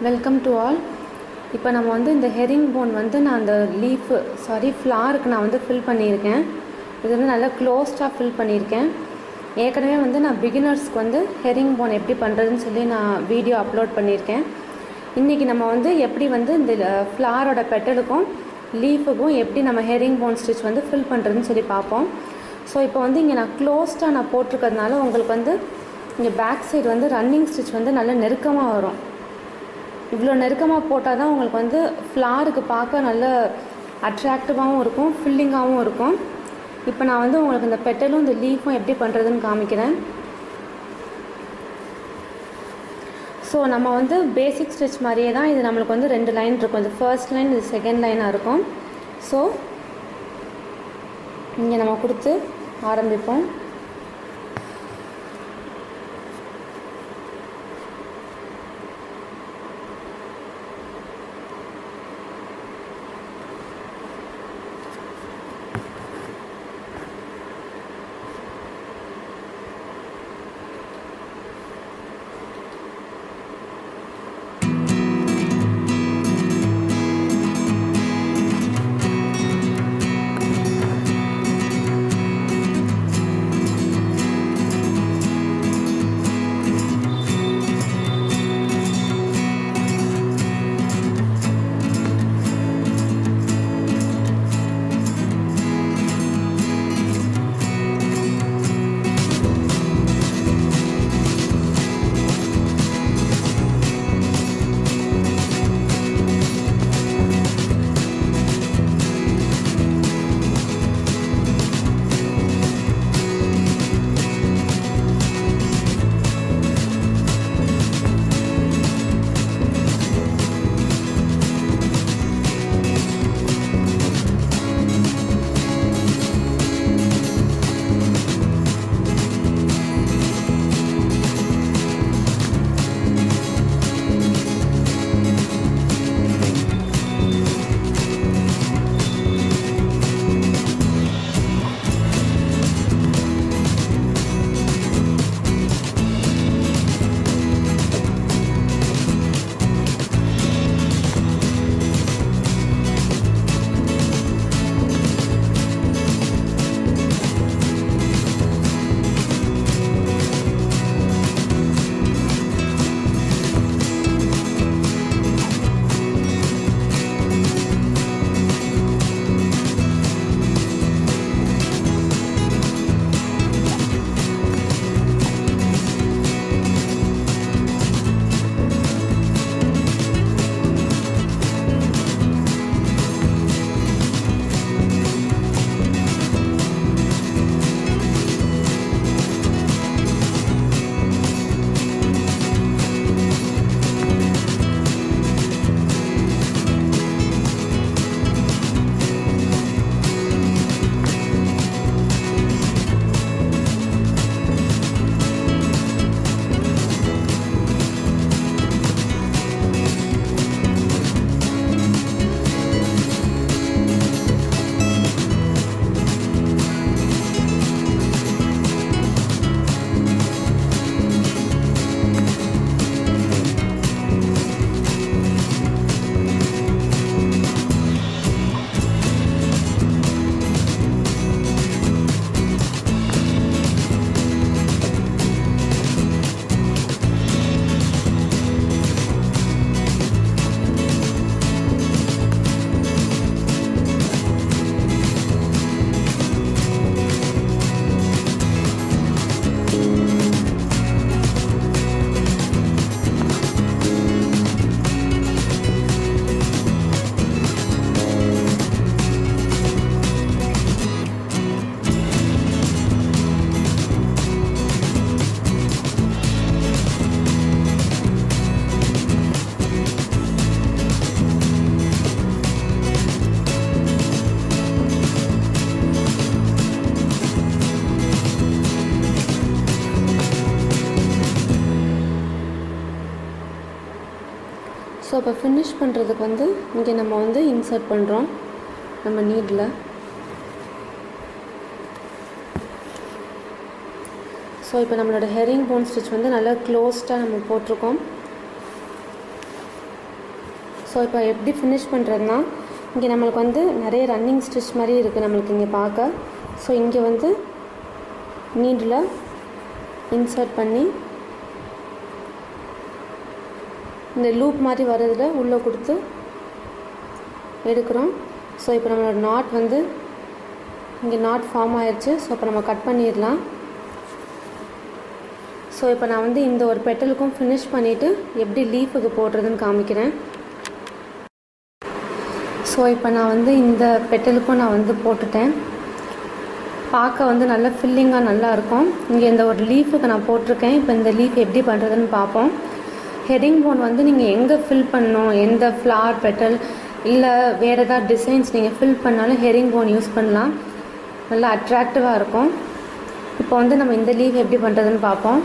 welcome to all இப்போ நம்ம வந்து இந்த ஹெரிங் போன் வந்து நான் அந்த லீஃபு சாரி ஃப்ளாருக்கு நான் வந்து ஃபில் பண்ணியிருக்கேன் இது வந்து நல்லா க்ளோஸ்டாக ஃபில் பண்ணியிருக்கேன் ஏற்கனவே வந்து நான் பிகினர்ஸ்க்கு வந்து ஹெரிங் போன் எப்படி பண்ணுறதுன்னு சொல்லி நான் வீடியோ அப்லோட் பண்ணியிருக்கேன் இன்றைக்கி நம்ம வந்து எப்படி வந்து இந்த ஃப்ளாரோட பெட்டலுக்கும் லீஃபுக்கும் எப்படி நம்ம ஹெரிங் போன் ஸ்டிச் வந்து ஃபில் பண்ணுறதுன்னு சொல்லி பார்ப்போம் ஸோ இப்போ வந்து இங்கே நான் க்ளோஸ்டாக நான் போட்டிருக்கிறதுனால உங்களுக்கு வந்து இங்கே பேக் சைடு வந்து ரன்னிங் ஸ்டிச் வந்து நல்லா நெருக்கமாக வரும் இவ்வளோ நெருக்கமாக போட்டால் தான் உங்களுக்கு வந்து ஃப்ளாருக்கு பார்க்க நல்ல அட்ராக்டிவாகவும் இருக்கும் ஃபில்லிங்காகவும் இருக்கும் இப்போ நான் வந்து உங்களுக்கு இந்த பெட்டலும் இந்த லீஃபும் எப்படி பண்ணுறதுன்னு காமிக்கிறேன் ஸோ நம்ம வந்து பேசிக் ஸ்டிச் மாதிரியே தான் இது நம்மளுக்கு வந்து ரெண்டு லைன் இருக்கும் இது ஃபர்ஸ்ட் லைன் இது செகண்ட் லைனாக இருக்கும் ஸோ இங்கே நம்ம கொடுத்து ஆரம்பிப்போம் ஸோ இப்போ ஃபினிஷ் பண்ணுறதுக்கு வந்து இங்கே நம்ம வந்து இன்சர்ட் பண்ணுறோம் நம்ம நீடில் ஸோ இப்போ நம்மளோட ஹெரிங் போன் ஸ்டிச் வந்து நல்லா க்ளோஸ்டாக நம்ம போட்டிருக்கோம் ஸோ இப்போ எப்படி ஃபினிஷ் பண்ணுறதுனா இங்கே நம்மளுக்கு வந்து நிறைய ரன்னிங் ஸ்டிச் மாதிரி இருக்குது நம்மளுக்கு இங்கே பார்க்க ஸோ இங்கே வந்து நீடில் இன்சர்ட் பண்ணி இந்த லூப் மாதிரி வர்றதுல உள்ளே கொடுத்து எடுக்கிறோம் ஸோ இப்போ நம்மளோட நாட் வந்து இங்கே நாட் ஃபார்ம் ஆயிடுச்சு ஸோ இப்போ நம்ம கட் பண்ணிடலாம் ஸோ இப்போ நான் வந்து இந்த ஒரு பெட்டலுக்கும் ஃபினிஷ் பண்ணிவிட்டு எப்படி லீஃபுக்கு போடுறதுன்னு காமிக்கிறேன் ஸோ இப்போ நான் வந்து இந்த பெட்டலுக்கும் நான் வந்து போட்டுட்டேன் பார்க்க வந்து நல்ல ஃபில்லிங்காக நல்லா இருக்கும் இங்கே இந்த ஒரு லீஃபுக்கு நான் போட்டிருக்கேன் இப்போ இந்த லீஃப் எப்படி பண்ணுறதுன்னு பார்ப்போம் ஹெரிங் போன் வந்து நீங்கள் எங்கே ஃபில் பண்ணணும் எந்த ஃப்ளார் பெட்டல் இல்லை வேறு ஏதாவது டிசைன்ஸ் நீங்கள் ஃபில் பண்ணாலும் ஹெரிங் போன் யூஸ் பண்ணலாம் நல்லா அட்ராக்டிவாக இருக்கும் இப்போ வந்து நம்ம இந்த லீவ் எப்படி பண்ணுறதுன்னு பார்ப்போம்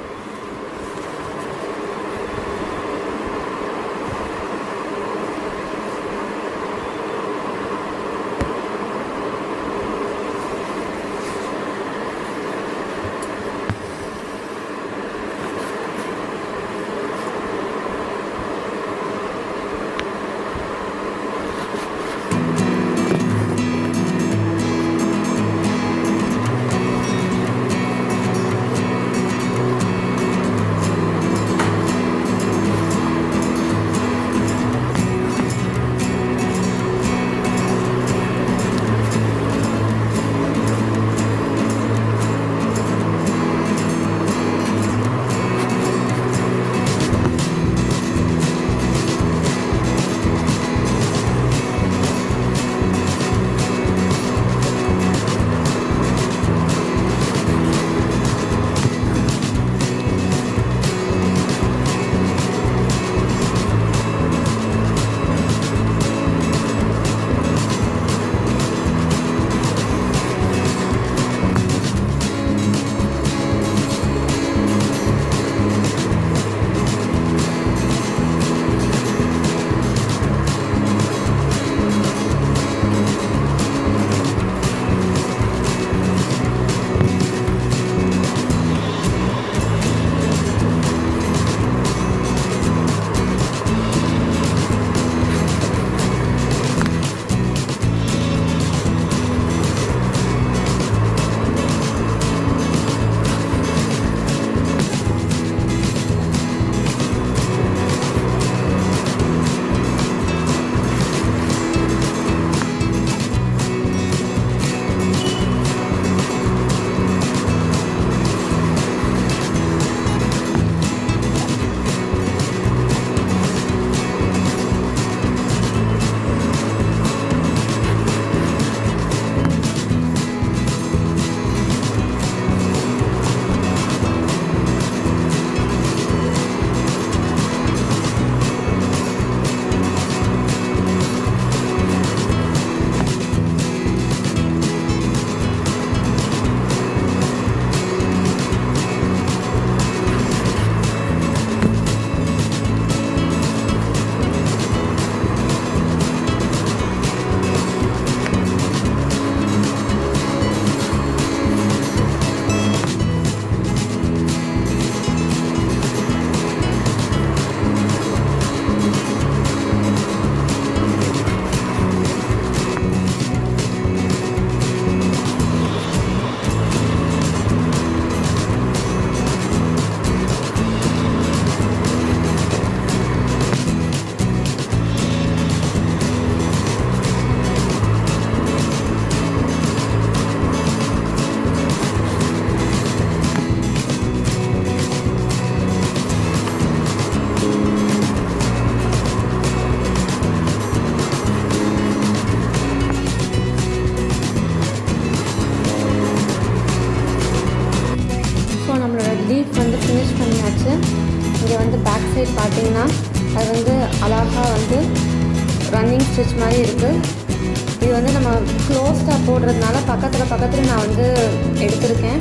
சைட் பார்த்தீங்கன்னா அது வந்து அழகாக வந்து ரன்னிங் ஸ்டிச் மாதிரி இருக்குது இது வந்து நம்ம க்ளோஸ்டாக போடுறதுனால பக்கத்தில் பக்கத்தில் நான் வந்து எடுத்திருக்கேன்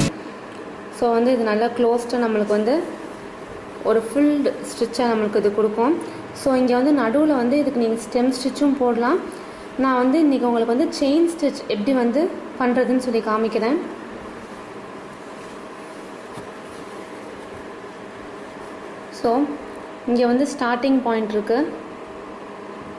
ஸோ வந்து இது நல்லா க்ளோஸ்டாக நம்மளுக்கு வந்து ஒரு ஃபுல்டு ஸ்டிச்சாக நம்மளுக்கு இது கொடுக்கும் ஸோ இங்கே வந்து நடுவில் வந்து இதுக்கு நீங்கள் ஸ்டெம் ஸ்டிச்சும் போடலாம் நான் வந்து இன்றைக்கி உங்களுக்கு வந்து செயின் ஸ்டிச் எப்படி வந்து பண்ணுறதுன்னு சொல்லி காமிக்கிறேன் ஸோ இங்கே வந்து ஸ்டார்டிங் பாயிண்ட் இருக்குது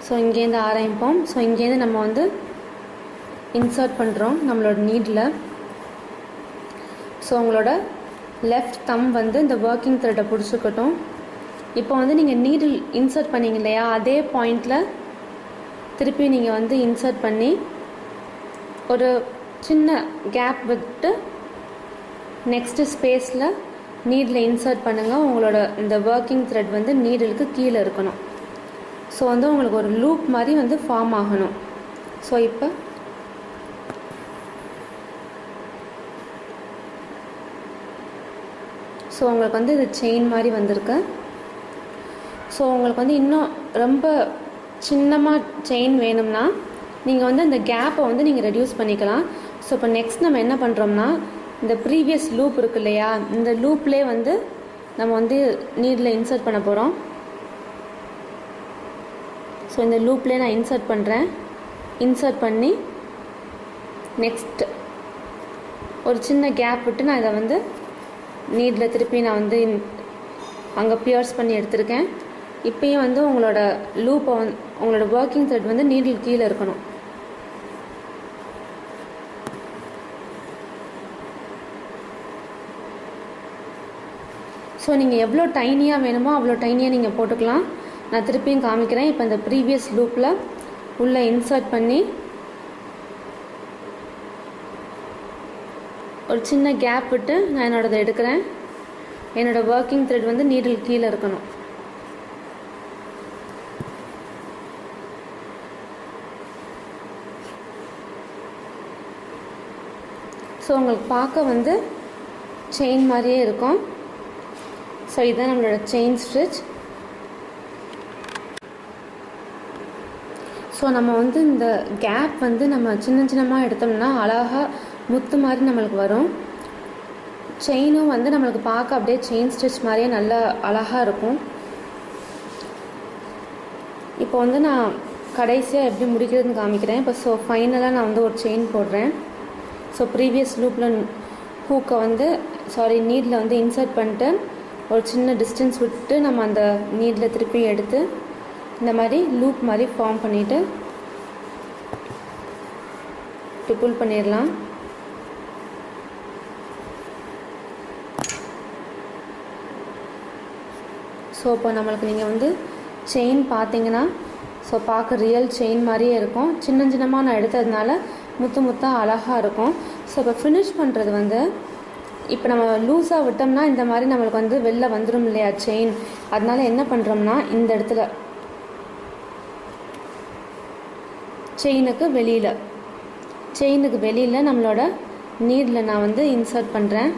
ஸோ இங்கேருந்து ஆரம்பிப்போம் ஸோ இங்கேருந்து நம்ம வந்து இன்சர்ட் பண்ணுறோம் நம்மளோட நீடில் ஸோ உங்களோட லெஃப்ட் தம் வந்து இந்த ஒர்க்கிங் த்ரெட்டை பிடிச்சிக்கட்டும் இப்போ வந்து நீங்கள் நீடில் இன்சர்ட் பண்ணீங்க இல்லையா அதே பாயிண்டில் திருப்பி நீங்கள் வந்து இன்சர்ட் பண்ணி ஒரு சின்ன கேப் விட்டு நெக்ஸ்ட்டு ஸ்பேஸில் நீடில் இன்சர்ட் பண்ணுங்கள் உங்களோட இந்த ஒர்க்கிங் த்ரெட் வந்து நீடலுக்கு கீழே இருக்கணும் ஸோ வந்து உங்களுக்கு ஒரு லூப் மாதிரி வந்து ஃபார்ம் ஆகணும் ஸோ இப்போ ஸோ உங்களுக்கு வந்து இது செயின் மாதிரி வந்திருக்கு ஸோ உங்களுக்கு வந்து இன்னும் ரொம்ப சின்னமாக செயின் வேணும்னா நீங்கள் வந்து அந்த கேப்பை வந்து நீங்கள் ரெடியூஸ் பண்ணிக்கலாம் ஸோ இப்போ நெக்ஸ்ட் நம்ம என்ன பண்ணுறோம்னா இந்த ப்ரீவியஸ் லூப் இருக்கு இல்லையா இந்த லூப்லேயே வந்து நம்ம வந்து நீடில் இன்சர்ட் பண்ண போகிறோம் ஸோ இந்த லூப்லேயே நான் இன்சர்ட் பண்ணுறேன் இன்சர்ட் பண்ணி நெக்ஸ்ட் ஒரு சின்ன கேப் விட்டு நான் இதை வந்து நீடில் திருப்பி நான் வந்து அங்கே பியர்ஸ் பண்ணி எடுத்திருக்கேன் இப்பயும் வந்து உங்களோட லூப்பை வந்து உங்களோட ஒர்க்கிங் த்ரெட் வந்து நீடில் கீழே இருக்கணும் ஸோ நீங்கள் எவ்வளோ டைனியாக வேணுமோ அவ்வளோ டைனியாக நீங்கள் போட்டுக்கலாம் நான் திருப்பியும் காமிக்கிறேன் இப்போ இந்த ப்ரீவியஸ் லூப்பில் உள்ளே இன்சர்ட் பண்ணி ஒரு சின்ன கேப் விட்டு நான் என்னோடதை எடுக்கிறேன் என்னோடய ஒர்க்கிங் த்ரெட் வந்து நீடில் கீழே இருக்கணும் ஸோ உங்களுக்கு பார்க்க வந்து செயின் மாதிரியே இருக்கும் ஸோ இதுதான் நம்மளோட செயின் ஸ்டிச் ஸோ நம்ம வந்து இந்த கேப் வந்து நம்ம சின்ன சின்னமாக எடுத்தோம்னா அழகாக முத்து மாதிரி நம்மளுக்கு வரும் செயினும் வந்து நம்மளுக்கு பார்க்க அப்படியே செயின் ஸ்டிச் மாதிரியே நல்லா அழகாக இருக்கும் இப்போ வந்து நான் கடைசியாக எப்படி முடிக்கிறதுன்னு காமிக்கிறேன் இப்போ ஸோ ஃபைனலாக நான் வந்து ஒரு செயின் போடுறேன் ஸோ ப்ரீவியஸ் லூப்பில் ஹூக்கை வந்து சாரி நீடில் வந்து இன்சர்ட் பண்ணிட்டு ஒரு சின்ன டிஸ்டன்ஸ் விட்டு நம்ம அந்த நீடில் திருப்பி எடுத்து இந்த மாதிரி லூப் மாதிரி ஃபார்ம் பண்ணிவிட்டு புல் பண்ணிடலாம் ஸோ இப்போ நம்மளுக்கு நீங்கள் வந்து செயின் பார்த்தீங்கன்னா ஸோ பார்க்க ரியல் செயின் மாதிரியே இருக்கும் சின்ன சின்னமாக நான் எடுத்ததுனால முத்து முத்தாக அழகாக இருக்கும் ஸோ இப்போ ஃபினிஷ் பண்ணுறது வந்து இப்போ நம்ம லூஸாக விட்டோம்னா இந்த மாதிரி நம்மளுக்கு வந்து வெளில வந்துடும் இல்லையா செயின் அதனால என்ன பண்ணுறோம்னா இந்த இடத்துல செயினுக்கு வெளியில் செயினுக்கு வெளியில் நம்மளோட நீடில் நான் வந்து இன்சர்ட் பண்ணுறேன்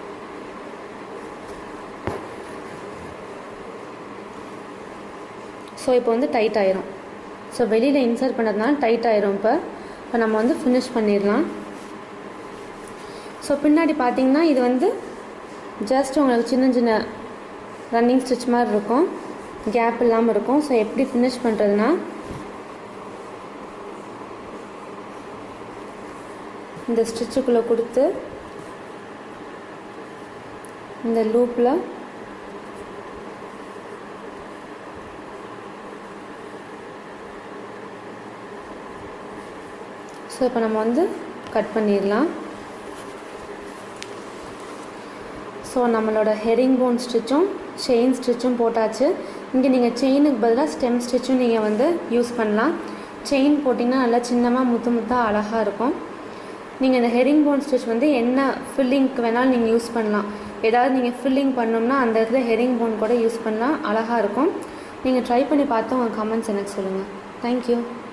ஸோ இப்போ வந்து டைட் ஆயிரும் ஸோ வெளியில் இன்சர்ட் பண்ணதுனால டைட் ஆயிரும் இப்போ இப்போ நம்ம வந்து ஃபினிஷ் பண்ணிடலாம் ஸோ பின்னாடி பார்த்தீங்கன்னா இது வந்து ஜஸ்ட் உங்களுக்கு சின்ன சின்ன ரன்னிங் ஸ்டிச் மாதிரி இருக்கும் கேப் இல்லாமல் இருக்கும் ஸோ எப்படி ஃபினிஷ் பண்ணுறதுனா இந்த ஸ்டிச்சுக்குள்ளே கொடுத்து இந்த லூப்பில் ஸோ இப்போ நம்ம வந்து கட் பண்ணிடலாம் ஸோ நம்மளோட ஹெரிங் போன் ஸ்டிச்சும் செயின் ஸ்டிச்சும் போட்டாச்சு இங்கே நீங்கள் செயினுக்கு பதிலாக ஸ்டெம் ஸ்டிச்சும் நீங்கள் வந்து யூஸ் பண்ணலாம் செயின் போட்டிங்கன்னா நல்லா சின்னமாக முத்து முத்தாக அழகாக இருக்கும் நீங்கள் இந்த ஹெரிங் போன் ஸ்டிச் வந்து என்ன ஃபில்லிங்க்கு வேணாலும் நீங்கள் யூஸ் பண்ணலாம் ஏதாவது நீங்கள் ஃபில்லிங் பண்ணோம்னா அந்த இடத்துல ஹெரிங் போன் கூட யூஸ் பண்ணலாம் அழகாக இருக்கும் நீங்கள் ட்ரை பண்ணி பார்த்து உங்கள் கமெண்ட்ஸ் எனக்கு சொல்லுங்கள் தேங்க்யூ